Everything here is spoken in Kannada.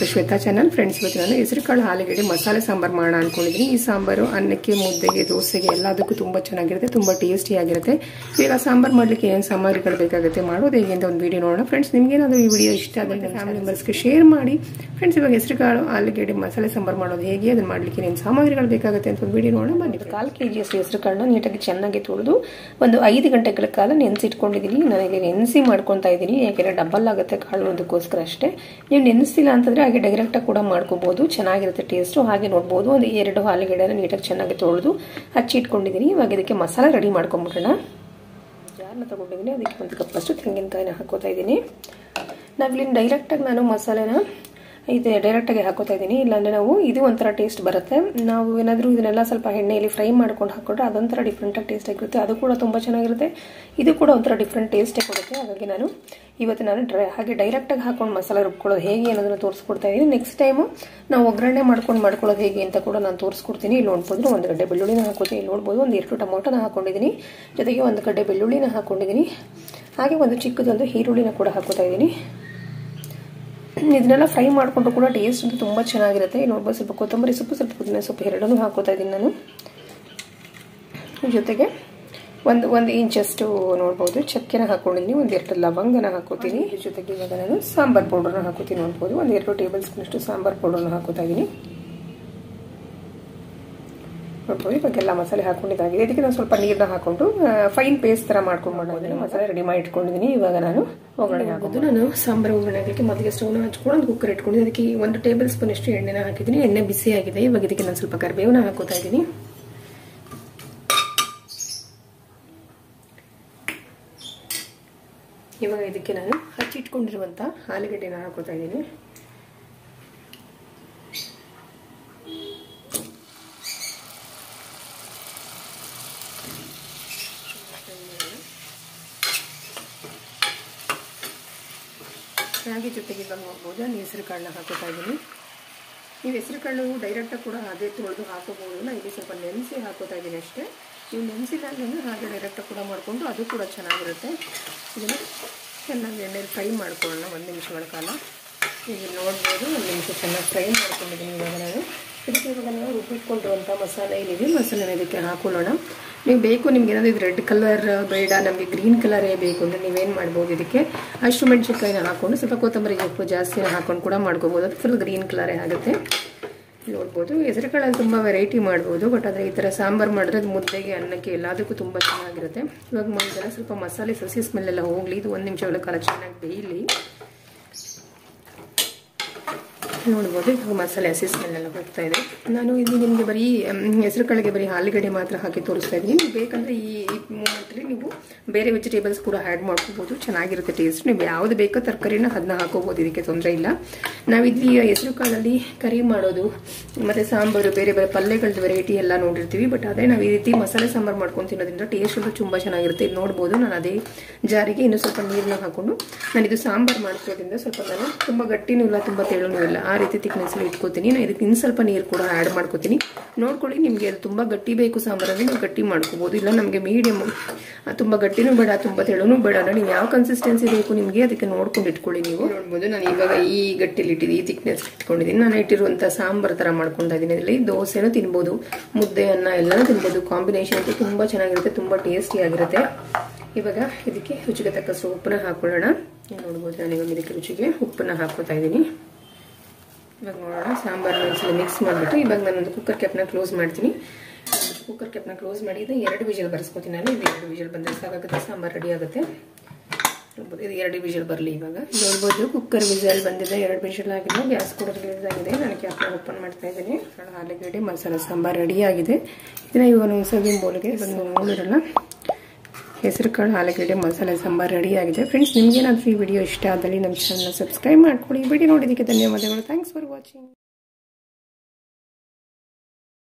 ಶ್ವೇತಾ ಚಾನಲ್ ಫ್ರೆಂಡ್ಸ್ ಇವತ್ತು ನಾನು ಹೆಸರುಕಾಳು ಆಲೂಗಡ್ಡೆ ಮಸಾಲೆ ಸಾಂಬಾರು ಮಾಡೋಣ ಅನ್ಕೊಂಡಿದ್ದೀನಿ ಈ ಸಾಂಬಾರು ಅನ್ನಕ್ಕೆ ಮುದ್ದೆಗೆ ದೋಸೆಗೆ ಎಲ್ಲದಕ್ಕೂ ತುಂಬ ಚೆನ್ನಾಗಿರುತ್ತೆ ತುಂಬ ಟೇಸ್ಟಿ ಆಗಿರುತ್ತೆ ಈಗ ಸಾಂಬಾರು ಮಾಡಲಿಕ್ಕೆ ಏನು ಸಾಮಗ್ರಿಗಳು ಬೇಕಾಗುತ್ತೆ ಮಾಡೋದು ಹೇಗೆ ಅಂತ ಒಂದು ವಿಡಿಯೋ ನೋಡೋಣ ಫ್ರೆಂಡ್ಸ್ ನಿಮ್ಗೇನಾದರೂ ಈ ವಿಡಿಯೋ ಇಷ್ಟ ಆದರೆ ನಿಮ್ಮ ಫ್ಯಾಮಿಲಿ ಮೆಂಬರ್ಸ್ಗೆ ಶೇರ್ ಮಾಡಿ ಫ್ರೆಂಡ್ಸ್ ಇವಾಗ ಹೆಸರುಕಾಳು ಆಲೂಗಡ್ಡೆ ಮಸಾಲೆ ಸಾಂಬಾರು ಮಾಡೋದು ಹೇಗೆ ಅದನ್ನು ಮಾಡಲಿಕ್ಕೆ ಏನು ಸಾಮಗ್ರಿಗಳು ಬೇಕಾಗುತ್ತೆ ಅಂತ ಒಂದು ವಿಡಿಯೋ ನೋಡೋಣ ಬನ್ನಿ ಕಾಲು ಕೆ ಜಿಯಷ್ಟು ಹೆಸರುಕಾಳನ್ನ ನೀಟಾಗಿ ಚೆನ್ನಾಗಿ ತೊಳೆದು ಒಂದು ಐದು ಗಂಟೆಗಳ ಕಾಲ ನೆನೆಸಿಟ್ಕೊಂಡಿದ್ದೀನಿ ನನಗೆ ನೆನೆಸಿ ಮಾಡ್ಕೊತಾ ಇದ್ದೀನಿ ಯಾಕೆಂದರೆ ಡಬಲ್ ಆಗುತ್ತೆ ಕಾಳು ಅದಕ್ಕೋಸ್ಕರ ಅಷ್ಟೇ ನೀವು ನೆನೆಸಿಲ್ಲ ಅಂತಂದರೆ ಹಾಗೆ ಡೈರೆಕ್ಟಾಗಿ ಕೂಡ ಮಾಡ್ಕೋಬೋದು ಚೆನ್ನಾಗಿರುತ್ತೆ ಟೇಸ್ಟು ಹಾಗೆ ನೋಡ್ಬೋದು ಒಂದು ಎರಡು ಆಲೂಗಡ್ಡೆನ ನೀಟಾಗಿ ಚೆನ್ನಾಗಿ ತೊಳೆದು ಹಚ್ಚಿಟ್ಕೊಂಡಿದ್ದೀನಿ ಇವಾಗ ಇದಕ್ಕೆ ಮಸಾಲ ರೆಡಿ ಮಾಡ್ಕೊಂಬಿಡೋಣ ಜಾರನ್ನ ತೊಗೊಂಡಿದ್ದೀನಿ ಅದಕ್ಕೆ ಒಂದು ಕಪ್ಪಷ್ಟು ತೆಂಗಿನಕಾಯಿನ ಹಾಕೋತಾ ಇದ್ದೀನಿ ನಾವಿಲ್ಲಿ ಡೈರೆಕ್ಟಾಗಿ ನಾನು ಮಸಾಲೆನ ಇದು ಡೈರೆಕ್ಟಾಗಿ ಹಾಕೋತಾ ಇದ್ದೀನಿ ಇಲ್ಲಾಂದರೆ ನಾವು ಇದು ಒಂಥರ ಟೇಸ್ಟ್ ಬರುತ್ತೆ ನಾವು ಏನಾದರೂ ಇದನ್ನೆಲ್ಲ ಸ್ವಲ್ಪ ಎಣ್ಣೆಯಲ್ಲಿ ಫ್ರೈ ಮಾಡ್ಕೊಂಡು ಹಾಕೊಂಡ್ರೆ ಅದೊಂಥರ ಡಿಫ್ರೆಂಟಾಗಿ ಟೇಸ್ಟ್ ಆಗಿರುತ್ತೆ ಅದು ಕೂಡ ತುಂಬ ಚೆನ್ನಾಗಿರುತ್ತೆ ಇದು ಕೂಡ ಒಂಥರ ಡಿಫ್ರೆಂಟ್ ಟೇಸ್ಟೇ ಕೊಡುತ್ತೆ ಹಾಗಾಗಿ ನಾನು ಇವತ್ತು ನಾನು ಡ್ರೈ ಹಾಗೆ ಡೈರೆಕ್ಟಾಗಿ ಹಾಕೊಂಡು ಮಸಾಲೆ ರುಬ್ಕೊಳ್ಳೋದು ಹೇಗೆ ಅನ್ನೋದನ್ನು ತೋರಿಸ್ಕೊಡ್ತಾ ಇದ್ದೀನಿ ನೆಕ್ಸ್ಟ್ ಟೈಮು ನಾವು ಒಗ್ಗರಣೆ ಮಾಡ್ಕೊಂಡು ಮಾಡ್ಕೊಳ್ಳೋದು ಹೇಗೆ ಅಂತ ಕೂಡ ನಾನು ತೋರಿಸ್ಕೊಡ್ತೀನಿ ಇಲ್ಲಿ ನೋಡ್ಬೋದು ಒಂದು ಗಡ್ಡೆ ಬೆಳ್ಳುಳ್ಳಿನ ಹಾಕೋತೀನಿ ಇಲ್ಲಿ ನೋಡ್ಬೋದು ಒಂದು ಎರಡು ಟೊಮೊಟೊನ ಹಾಕೊಂಡಿದ್ದೀನಿ ಜೊತೆಗೆ ಒಂದು ಗಡ್ಡೆ ಬೆಳ್ಳುಳ್ಳಿನ ಹಾಕೊಂಡಿದ್ದೀನಿ ಹಾಗೆ ಒಂದು ಚಿಕ್ಕದೊಂದು ಈರುಳ್ಳಿನ ಕೂಡ ಹಾಕೋತಾ ಇದ್ದೀನಿ ಇದನ್ನೆಲ್ಲ ಫ್ರೈ ಮಾಡಿಕೊಂಡ್ರು ಕೂಡ ಟೇಸ್ಟ್ ಅಂತೂ ತುಂಬ ಚೆನ್ನಾಗಿರುತ್ತೆ ನೋಡ್ಬೋದು ಸ್ವಲ್ಪ ಕೊತ್ತಂಬರಿ ಸೊಪ್ಪು ಸ್ವಲ್ಪ ಪುದೀನ ಸೊಪ್ಪು ಎರಡನ್ನೂ ಹಾಕೋತಾ ಇದ್ದೀನಿ ನಾನು ಜೊತೆಗೆ ಒಂದು ಒಂದು ಇಂಚಷ್ಟು ನೋಡ್ಬೋದು ಚಕ್ಕೆನ ಹಾಕೊಂಡಿದ್ದೀನಿ ಒಂದು ಎರಡು ಲವಂಗನ ಹಾಕೋತೀನಿ ಇದ್ರ ಜೊತೆಗೆ ಇವಾಗ ನಾನು ಸಾಂಬಾರ್ ಪೌಡರ್ನ ಹಾಕೋತೀನಿ ನೋಡ್ಬೋದು ಒಂದು ಎರಡು ಟೇಬಲ್ ಸ್ಪೂನಷ್ಟು ಸಾಂಬಾರ್ ಪೌಡರ್ನ ಹಾಕೋತಾ ಇದ್ದೀನಿ ನೋಡ್ಬೋದು ಇವಾಗೆಲ್ಲ ಮಸಾಲೆ ಹಾಕೊಂಡಿದ್ದಾಗಿದೆ ಇದಕ್ಕೆ ನಾನು ಸ್ವಲ್ಪ ನೀರನ್ನ ಹಾಕೊಂಡು ಫೈನ್ ಪೇಸ್ಟ್ ಥರ ಮಾಡ್ಕೊಂಡು ಮಾಡೋದನ್ನ ಮಸಾಲೆ ರೆಡಿ ಮಾಡಿ ಇಟ್ಕೊಂಡಿದ್ದೀನಿ ಇವಾಗ ನಾನು ಒಗ್ಗರಣೆ ಹಾಕೋದು ನಾನು ಸಾಂಬಾರು ಒಗ್ಗರಣೆ ಹಾಕಲಿಕ್ಕೆ ಮೊದಲಿಗೆ ಸ್ಟವ್ನ ಹಚ್ಕೊಂಡು ಒಂದು ಕುಕ್ಕರ್ ಇಟ್ಕೊಂಡಿದ್ದೀನಿ ಅದಕ್ಕೆ ಒಂದು ಟೇಬಲ್ ಸ್ಪೂನ್ ಅಷ್ಟು ಎಣ್ಣೆನ ಹಾಕಿದ್ದೀನಿ ಎಣ್ಣೆ ಬಿಸಿ ಆಗಿದೆ ಇವಾಗ ಇದಕ್ಕೆ ನಾನು ಸ್ವಲ್ಪ ಕರಿಬೇವನ್ನ ಹಾಕೋತಾ ಇದ್ದೀನಿ ಇವಾಗ ಇದಕ್ಕೆ ನಾನು ಹಚ್ಚಿಟ್ಕೊಂಡಿರುವಂಥ ಆಲೂಗಡ್ಡೆನ ಹಾಕೋತಾ ಇದ್ದೀನಿ ಹಾಗೆ ಜೊತೆಗೆ ಇವಾಗ ನೋಡ್ಬೋದು ನಾನು ಹೆಸರು ಕಾಳನ್ನ ಹಾಕೋತಾ ಇದ್ದೀನಿ ನೀವು ಹೆಸರು ಕಾಳು ಡೈರೆಕ್ಟಾಗಿ ಕೂಡ ಅದೇ ತೊಳೆದು ಹಾಕೋಬೋದು ನಾನು ಇಲ್ಲಿ ಸ್ವಲ್ಪ ನೆನೆಸಿ ಹಾಕೋತಾ ಇದ್ದೀನಿ ಅಷ್ಟೇ ನೀವು ನೆನೆಸಿಲ್ಲ ಅಂದರೆ ಹಾಗೆ ಡೈರೆಕ್ಟಾಗಿ ಕೂಡ ಮಾಡಿಕೊಂಡು ಅದು ಕೂಡ ಚೆನ್ನಾಗಿರುತ್ತೆ ಇದನ್ನು ಚೆನ್ನಾಗಿ ಎಣ್ಣೆಲಿ ಫ್ರೈ ಮಾಡ್ಕೊಳ್ಳೋಣ ಒಂದು ನಿಮಿಷಗಳ ಕಾಲ ಈಗ ನೋಡ್ಬೋದು ಒಂದು ನಿಮಿಷ ಚೆನ್ನಾಗಿ ಫ್ರೈ ಮಾಡ್ಕೊಂಡಿದ್ದೀನಿ ಇವಾಗ ನಾನು ಇದಕ್ಕೆ ಇವಾಗ ನಾವು ರುಬ್ಬಿಟ್ಕೊಂಡಿರುವಂಥ ಮಸಾಲೆ ಏನಿದೆ ಮಸಾಲೆನ ಇದಕ್ಕೆ ಹಾಕೊಳ್ಳೋಣ ನೀವು ಬೇಕು ನಿಮ್ಗೆ ಏನಾದರೂ ಇದು ರೆಡ್ ಕಲರ್ ಬೇಡ ನಮಗೆ ಗ್ರೀನ್ ಕಲರೇ ಬೇಕು ಅಂದರೆ ನೀವೇನು ಮಾಡ್ಬೋದು ಇದಕ್ಕೆ ಅಷ್ಟು ಮೆಣಸಿನ್ಕಾಯಿನ ಹಾಕ್ಕೊಂಡು ಸ್ವಲ್ಪ ಕೊತ್ತಂಬರಿ ಉಪ್ಪು ಜಾಸ್ತಿನ ಹಾಕೊಂಡು ಕೂಡ ಮಾಡ್ಕೋಬೋದು ಅದು ಫುಲ್ ಗ್ರೀನ್ ಕಲರೇ ಆಗುತ್ತೆ ನೋಡ್ಬೋದು ಹೆಸರುಗಳಲ್ಲಿ ತುಂಬ ವೆರೈಟಿ ಮಾಡ್ಬೋದು ಬಟ್ ಆದರೆ ಈ ಥರ ಸಾಂಬಾರು ಮಾಡಿದ್ರೆ ಅದು ಮುದ್ದೆಗೆ ಅನ್ನಕ್ಕೆ ಎಲ್ಲದಕ್ಕೂ ತುಂಬ ಚೆನ್ನಾಗಿರುತ್ತೆ ಇವಾಗ ಮಾಡಿದ್ರೆ ಸ್ವಲ್ಪ ಮಸಾಲೆ ಸಸಿ ಸ್ಮೆಲ್ಲೆಲ್ಲ ಹೋಗಲಿ ಇದು ಒಂದು ನಿಮಿಷಗಳ ಕಾಲ ಚೆನ್ನಾಗಿ ಬೇಯಲಿ ನೋಡ್ಬೋದು ಇವಾಗ ಮಸಾಲೆ ಹಸಿ ಸ್ಮೆಲ್ಲೆಲ್ಲ ಹೋಗ್ತಾ ಇದೆ ನಾನು ಇಲ್ಲಿ ನಿಮಗೆ ಬರೀ ಹೆಸರು ಕಾಳಿಗೆ ಬರೀ ಆಲೂಗಡ್ಡೆ ಮಾತ್ರ ಹಾಕಿ ತೋರಿಸ್ತಾ ಇದ್ದೀನಿ ನೀವು ಬೇಕಂದರೆ ಈ ಮೂಮೆಂಟಲ್ಲಿ ನೀವು ಬೇರೆ ವೆಜಿಟೇಬಲ್ಸ್ ಕೂಡ ಆ್ಯಡ್ ಮಾಡ್ಕೋಬೋದು ಚೆನ್ನಾಗಿರುತ್ತೆ ಟೇಸ್ಟ್ ನೀವು ಯಾವುದು ಬೇಕೋ ತರಕಾರಿನ ಅದನ್ನ ಹಾಕೋಬೋದು ಇದಕ್ಕೆ ತೊಂದರೆ ಇಲ್ಲ ನಾವಿಲ್ಲಿ ಹೆಸರು ಕಾಳಲ್ಲಿ ಕರಿ ಮಾಡೋದು ಮತ್ತು ಸಾಂಬಾರು ಬೇರೆ ಬೇರೆ ಪಲ್ಯಗಳದ್ದು ವೆರೈಟಿ ಎಲ್ಲ ನೋಡಿರ್ತೀವಿ ಬಟ್ ಅದೇ ನಾವು ಈ ರೀತಿ ಮಸಾಲೆ ಸಾಂಬಾರು ಮಾಡ್ಕೊಂಡು ತಿನ್ನೋದ್ರಿಂದ ಟೇಸ್ಟ್ ಅಂತೂ ತುಂಬ ಚೆನ್ನಾಗಿರುತ್ತೆ ಇಲ್ಲಿ ನೋಡ್ಬೋದು ನಾನು ಅದೇ ಜಾರಿಗೆ ಇನ್ನೂ ಸ್ವಲ್ಪ ನೀರನ್ನ ಹಾಕೊಂಡು ನಾನು ಇದು ಸಾಂಬಾರು ಮಾಡ್ಕೊಳ್ಳೋದ್ರಿಂದ ಸ್ವಲ್ಪ ನಾನು ತುಂಬ ಗಟ್ಟಿನೂ ಇಲ್ಲ ತುಂಬ ತೆಳುನೂ ಇಲ್ಲ ಆ ರೀತಿ ತಿಕ್ನೆಸ್ಸಲ್ಲಿ ಇಟ್ಕೋತೀನಿ ನಾನು ಇದಕ್ಕೆ ಇನ್ನು ಸ್ವಲ್ಪ ನೀರು ಕೂಡ ಆ್ಯಡ್ ಮಾಡ್ಕೋತೀನಿ ನೋಡ್ಕೊಳ್ಳಿ ನಿಮಗೆ ಅದು ತುಂಬ ಗಟ್ಟಿ ಬೇಕು ಸಾಂಬಾರಲ್ಲಿ ನೀವು ಗಟ್ಟಿ ಮಾಡ್ಕೋಬೋದು ಇಲ್ಲ ನಮಗೆ ಮೀಡಿಯಮ್ ತುಂಬ ಗಟ್ಟಿನೂ ಬೇಡ ತುಂಬ ತೆಳುನೂ ಬೇಡ ನೀವು ಯಾವ ಕನ್ಸಿಸ್ಟೆನ್ಸಿ ಬೇಕು ನಿಮಗೆ ಅದಕ್ಕೆ ನೋಡ್ಕೊಂಡು ಇಟ್ಕೊಳ್ಳಿ ನೀವು ನೋಡ್ಬೋದು ನಾನು ಇವಾಗ ಈ ಗಟ್ಟಿಲಿ ಇಟ್ಟಿದ್ದೀನಿ ಈ ತಿಕ್ನೆಸ್ ಇಟ್ಕೊಂಡಿದ್ದೀನಿ ನಾನು ಇಟ್ಟಿರುವಂಥ ಸಾಂಬಾರು ಥರ ಮಾಡ್ಕೊತಾ ಇದ್ದೀನಿ ಇದರಲ್ಲಿ ದೋಸೆನೂ ತಿನ್ಬೋದು ಮುದ್ದೆ ಅನ್ನ ಎಲ್ಲನೂ ತಿನ್ಬೋದು ಕಾಂಬಿನೇಷನ್ ಅಂತೂ ತುಂಬ ಚೆನ್ನಾಗಿರುತ್ತೆ ತುಂಬ ಟೇಸ್ಟಿಯಾಗಿರುತ್ತೆ ಇವಾಗ ಇದಕ್ಕೆ ರುಚಿಗೆ ತಕ್ಕಷ್ಟು ಉಪ್ಪನ್ನ ಹಾಕೊಳ್ಳೋಣ ನೋಡ್ಬೋದು ನಾನು ಇವಾಗ ಇದಕ್ಕೆ ರುಚಿಗೆ ಉಪ್ಪನ್ನ ಹಾಕೋತಾ ಇದ್ದೀನಿ ಇವಾಗ ನೋಡೋಣ ಸಾಂಬಾರು ಒಂದ್ಸಲ ಮಿಕ್ಸ್ ಮಾಡಿಬಿಟ್ಟು ಇವಾಗ ನಾನೊಂದು ಕುಕ್ಕರ್ ಕ್ಯಾಪ್ನ ಕ್ಲೋಸ್ ಮಾಡ್ತೀನಿ ಕುಕ್ಕರ್ ಕ್ಯಾಪ್ನ ಕ್ಲೋಸ್ ಮಾಡಿದ್ರೆ ಎರಡು ವಿಜಲ್ ಬರ್ಸ್ಕೊತೀನಿ ನಾನು ಇದು ಎರಡು ವಿಜಲ್ ಬಂದರೆ ಸಾಕಾಗುತ್ತೆ ಸಾಂಬಾರು ರೆಡಿ ಆಗುತ್ತೆ ನೋಡ್ಬೋದು ಇದು ಎರಡು ವಿಜಲ್ ಬರಲಿ ಇವಾಗ ನೋಡ್ಬೋದು ಕುಕ್ಕರ್ ವಿಜಲ್ ಬಂದಿದೆ ಎರಡು ವಿಜಲ್ ಆಗಿದೆ ಗ್ಯಾಸ್ ಕೂಡ ರಿಲೀಸ್ ಆಗಿದೆ ನಾನು ಕ್ಯಾಪ್ನ ಓಪನ್ ಮಾಡ್ತಾ ಇದ್ದೀನಿ ಆಲೂಗಡ್ಡೆ ಮಸಾಲ ಸಾಂಬಾರು ರೆಡಿ ಆಗಿದೆ ಇದನ್ನ ಇವಾಗ ಒಂದು ಸರ್ವಿಂಗ್ ಬೋಲ್ಗೆ ಬಂದು ನೋಡಿರಲ್ಲ ಹೆಸರು ಕಾಳು ಆಲೂಗಡ್ಡೆ ಮಸಾಲೆ ಸಾಂಬಾರು ರೆಡಿ ಆಗಿದೆ ಫ್ರೆಂಡ್ಸ್ ನಿಮ್ಗೇನಾದರೂ ಈ ವಿಡಿಯೋ ಇಷ್ಟ ಆದಲ್ಲಿ ನಮ್ಮ ಚಾನಲ್ ಸಬ್ಸ್ಕ್ರೈಬ್ ಮಾಡ್ಕೊಳ್ಳಿ ವಿಡಿಯೋ ನೋಡಿದ್ದಕ್ಕೆ ಧನ್ಯವಾದಗಳು ಥ್ಯಾಂಕ್ಸ್ ಫಾರ್ ವಾಚಿಂಗ್